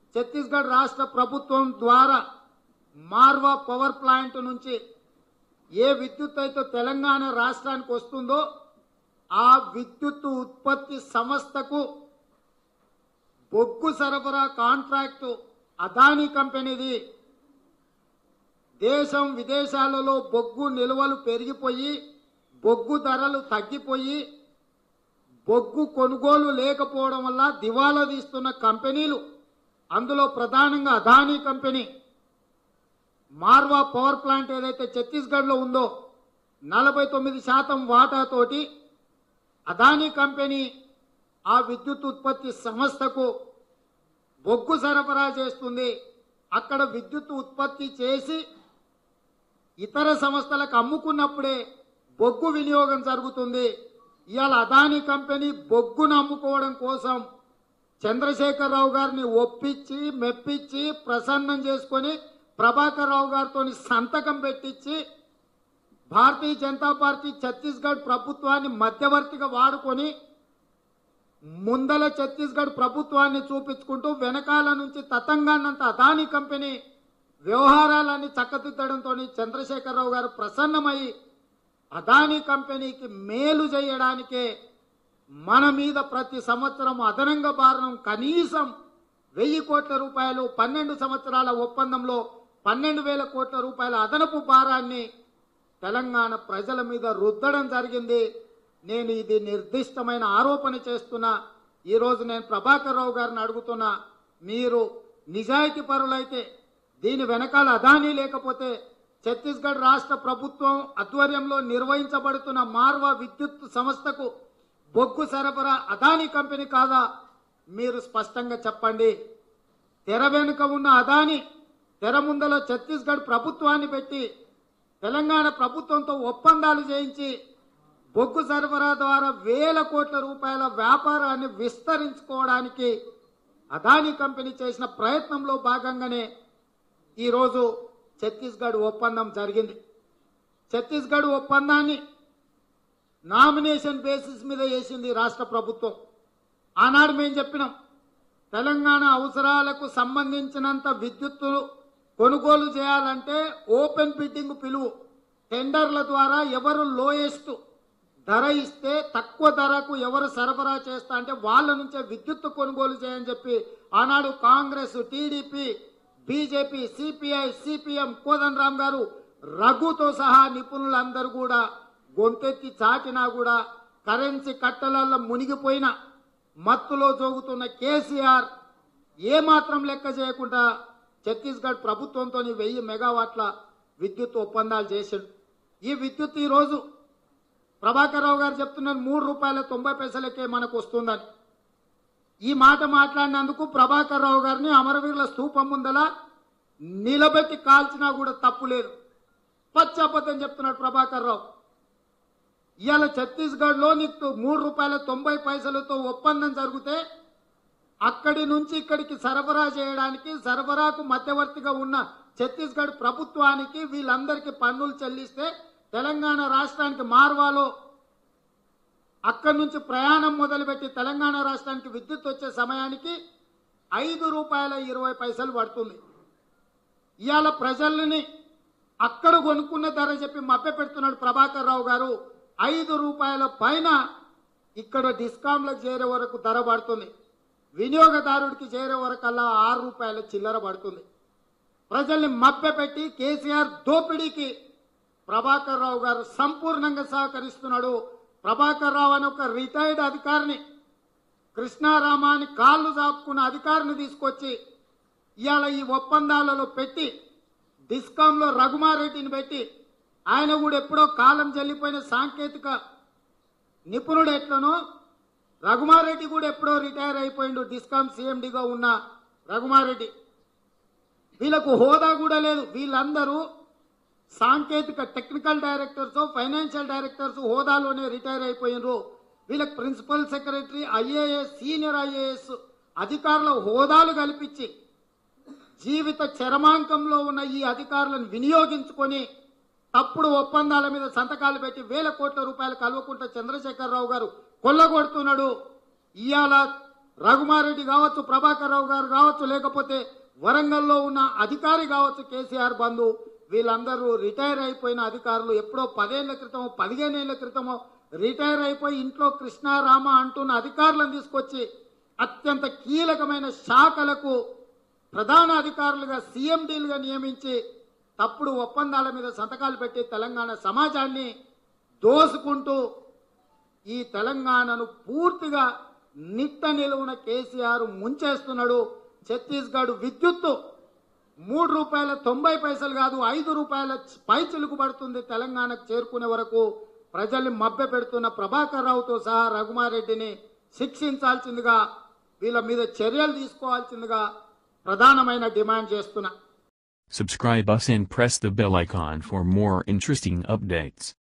ఛత్తీస్గఢ్ రాష్ట్ర ప్రభుత్వం ద్వారా మార్వా పవర్ ప్లాంట్ నుంచి ఏ విద్యుత్ అయితే తెలంగాణ రాష్ట్రానికి వస్తుందో ఆ విద్యుత్ ఉత్పత్తి సంస్థకు బొగ్గు సరఫరా కాంట్రాక్టు అదానీ కంపెనీది దేశం విదేశాలలో బొగ్గు నిల్వలు పెరిగిపోయి బొగ్గు ధరలు తగ్గిపోయి బొగ్గు కొనుగోలు లేకపోవడం వల్ల దివాలా తీస్తున్న కంపెనీలు అందులో ప్రధానంగా Adani company Marwa power plant ఏదైతే ఛత్తీస్గఢ్లో ఉందో నలభై తొమ్మిది శాతం వాటాతోటి అదానీ కంపెనీ ఆ విద్యుత్ ఉత్పత్తి సంస్థకు బొగ్గు సరఫరా చేస్తుంది అక్కడ విద్యుత్ ఉత్పత్తి చేసి ఇతర సంస్థలకు అమ్ముకున్నప్పుడే బొగ్గు వినియోగం జరుగుతుంది ఇవాళ అదానీ కంపెనీ బొగ్గును అమ్ముకోవడం కోసం చంద్రశేఖరరావు గారిని ఒప్పించి మెప్పించి ప్రసన్నం చేసుకొని ప్రభాకర్ రావు గారితో సంతకం పెట్టించి భారతీయ జనతా పార్టీ ఛత్తీస్గఢ్ ప్రభుత్వాన్ని మధ్యవర్తిగా వాడుకొని ముందల ఛత్తీస్గఢ్ ప్రభుత్వాన్ని చూపించుకుంటూ వెనకాల నుంచి తతంగాన్నంత అదానీ కంపెనీ వ్యవహారాలన్నీ చక్కదిద్దడంతో చంద్రశేఖరరావు గారు ప్రసన్నమై అదానీ కంపెనీకి మేలు చేయడానికే మన మీద ప్రతి సంవత్సరం అదనంగా భారం కనీసం వెయ్యి కోట్ల రూపాయలు పన్నెండు సంవత్సరాల ఒప్పందంలో పన్నెండు వేల కోట్ల రూపాయల అదనపు భారాన్ని తెలంగాణ ప్రజల మీద రుద్దడం జరిగింది నేను ఇది నిర్దిష్టమైన ఆరోపణ చేస్తున్నా ఈరోజు నేను ప్రభాకర్ రావు గారిని అడుగుతున్నా మీరు నిజాయితీ పరులైతే దీని వెనకాల అదానీ లేకపోతే ఛత్తీస్గఢ్ రాష్ట్ర ప్రభుత్వం ఆధ్వర్యంలో నిర్వహించబడుతున్న మార్వా విద్యుత్ సంస్థకు బొగ్గు సరఫరా అదానీ కంపెనీ కాదా మీరు స్పష్టంగా చెప్పండి తెర వెనుక ఉన్న అదాని తెర ముందల ఛత్తీస్గఢ్ ప్రభుత్వాన్ని పెట్టి తెలంగాణ ప్రభుత్వంతో ఒప్పందాలు చేయించి బొగ్గు సరఫరా ద్వారా వేల కోట్ల రూపాయల వ్యాపారాన్ని విస్తరించుకోవడానికి అదానీ కంపెనీ చేసిన ప్రయత్నంలో భాగంగానే ఈరోజు ఛత్తీస్గఢ్ ఒప్పందం జరిగింది ఛత్తీస్గఢ్ ఒప్పందాన్ని నామినేషన్ బేసిస్ మీద వేసింది రాష్ట్ర ప్రభుత్వం ఆనాడు మేము చెప్పినాం తెలంగాణ అవసరాలకు సంబంధించినంత విద్యుత్తు కొనుగోలు చేయాలంటే ఓపెన్ బిడ్డింగ్ పిలువు టెండర్ల ద్వారా ఎవరు లోయెస్ట్ ధర ఇస్తే తక్కువ ధరకు ఎవరు సరఫరా చేస్తా అంటే వాళ్ళ నుంచే విద్యుత్తు కొనుగోలు చేయని చెప్పి ఆనాడు Congress TDP BJP CPI CPM Kodandaram garu రఘుతో సహా నిపుణులందరూ కూడా గొంతెత్తి చాటినా కూడా కరెన్సీ కట్టలలో మునిగిపోయిన మత్తులో జోగుతున్న కేసీఆర్ ఏమాత్రం లెక్క చేయకుండా ఛత్తీస్గఢ్ ప్రభుత్వంతో వెయ్యి మెగావాట్ల విద్యుత్ ఒప్పందాలు చేశాడు ఈ విద్యుత్ ఈరోజు ప్రభాకర్ రావు గారు చెప్తున్నారు మూడు రూపాయల తొంభై పైసలకే మనకు వస్తుందని ఈ మాట మాట్లాడినందుకు ప్రభాకర్ రావు గారిని అమరవీరుల స్తూపం ముందల నిలబెట్టి కాల్చినా కూడా తప్పు లేదు పచ్చబద్ధం చెప్తున్నాడు ప్రభాకర్ రావు ఇవాళ ఛత్తీస్గఢ్లో నీకు మూడు రూపాయల తొంభై పైసలతో ఒప్పందం జరిగితే అక్కడి నుంచి ఇక్కడికి సరఫరా చేయడానికి సరఫరాకు మధ్యవర్తిగా ఉన్న ఛత్తీస్గఢ్ ప్రభుత్వానికి వీళ్ళందరికీ పన్నులు చెల్లిస్తే తెలంగాణ రాష్ట్రానికి మార్వాలో అక్కడి నుంచి ప్రయాణం మొదలుపెట్టి తెలంగాణ రాష్ట్రానికి విద్యుత్ వచ్చే సమయానికి ఐదు రూపాయల ఇరవై పైసలు పడుతుంది ఇవాళ ప్రజల్ని అక్కడ కొనుక్కున్న ధర చెప్పి మభ్య పెడుతున్నాడు ప్రభాకర్ రావు గారు ఐదు రూపాయల పైన ఇక్కడ డిస్కామ్లకు చేరే వరకు ధర పడుతుంది వినియోగదారుడికి చేరే వరకల్లా ఆరు రూపాయల చిల్లర పడుతుంది ప్రజల్ని మభ్యపెట్టి కేసీఆర్ దోపిడీకి ప్రభాకర్ రావు గారు సంపూర్ణంగా సహకరిస్తున్నాడు ప్రభాకర్ రావు అని ఒక రిటైర్డ్ అధికారిని కృష్ణారామాని కాళ్ళు చాపుకున్న అధికారిని తీసుకొచ్చి ఇవాళ ఈ ఒప్పందాలలో పెట్టి డిస్కాంలో రఘుమారెడ్డిని పెట్టి ఆయన కూడా ఎప్పుడో కాలం చెల్లిపోయిన సాంకేతిక నిపుణుడు ఎట్లనో రఘుమారెడ్డి కూడా ఎప్పుడో రిటైర్ అయిపోయిండు డిస్కాం సీఎండిగా ఉన్న రఘుమారెడ్డి వీళ్ళకు హోదా కూడా లేదు వీళ్ళందరూ సాంకేతిక టెక్నికల్ డైరెక్టర్స్ ఫైనాన్షియల్ డైరెక్టర్స్ హోదాలోనే రిటైర్ అయిపోయినరు వీళ్ళకి principal secretary IAS senior IAS అధికారుల హోదాలు కల్పించి జీవిత చరమాంకంలో ఉన్న ఈ అధికారులను వినియోగించుకొని తప్పుడు ఒప్పందాల మీద సంతకాలు పెట్టి వేల కోట్ల రూపాయలు కలవకుంట చంద్రశేఖరరావు గారు కొల్లగొడుతున్నాడు ఇవాళ రఘుమారెడ్డి కావచ్చు ప్రభాకర్ రావు గారు కావచ్చు లేకపోతే వరంగల్లో ఉన్న అధికారి కావచ్చు కేసీఆర్ బంధు వీళ్ళందరూ రిటైర్ అయిపోయిన అధికారులు ఎప్పుడో పదేళ్ల క్రితమో పదిహేనేళ్ల క్రితమో రిటైర్ అయిపోయి ఇంట్లో కృష్ణారామ అంటున్న అధికారులను తీసుకొచ్చి అత్యంత కీలకమైన శాఖలకు ప్రధాన అధికారులుగా సీఎండీలుగా నియమించి తప్పుడు ఒప్పందాల మీద సంతకాలు పెట్టి తెలంగాణ సమాజాన్ని దోసుకుంటూ ఈ తెలంగాణను పూర్తిగా నిట్ట నిలువున కేసీఆర్ ముంచేస్తున్నాడు ఛత్తీస్గఢ్ విద్యుత్తు మూడు రూపాయల తొంభై పైసలు కాదు ఐదు రూపాయల పై చిలుకు పడుతుంది తెలంగాణకు చేరుకునే వరకు ప్రజల్ని మభ్య పెడుతున్న ప్రభాకర్ రావుతో సహా రఘుమారెడ్డిని శిక్షించాల్సిందిగా వీళ్ళ మీద చర్యలు తీసుకోవాల్సిందిగా ప్రధానమైన డిమాండ్ చేస్తున్నా Subscribe us and press the bell icon for more interesting updates.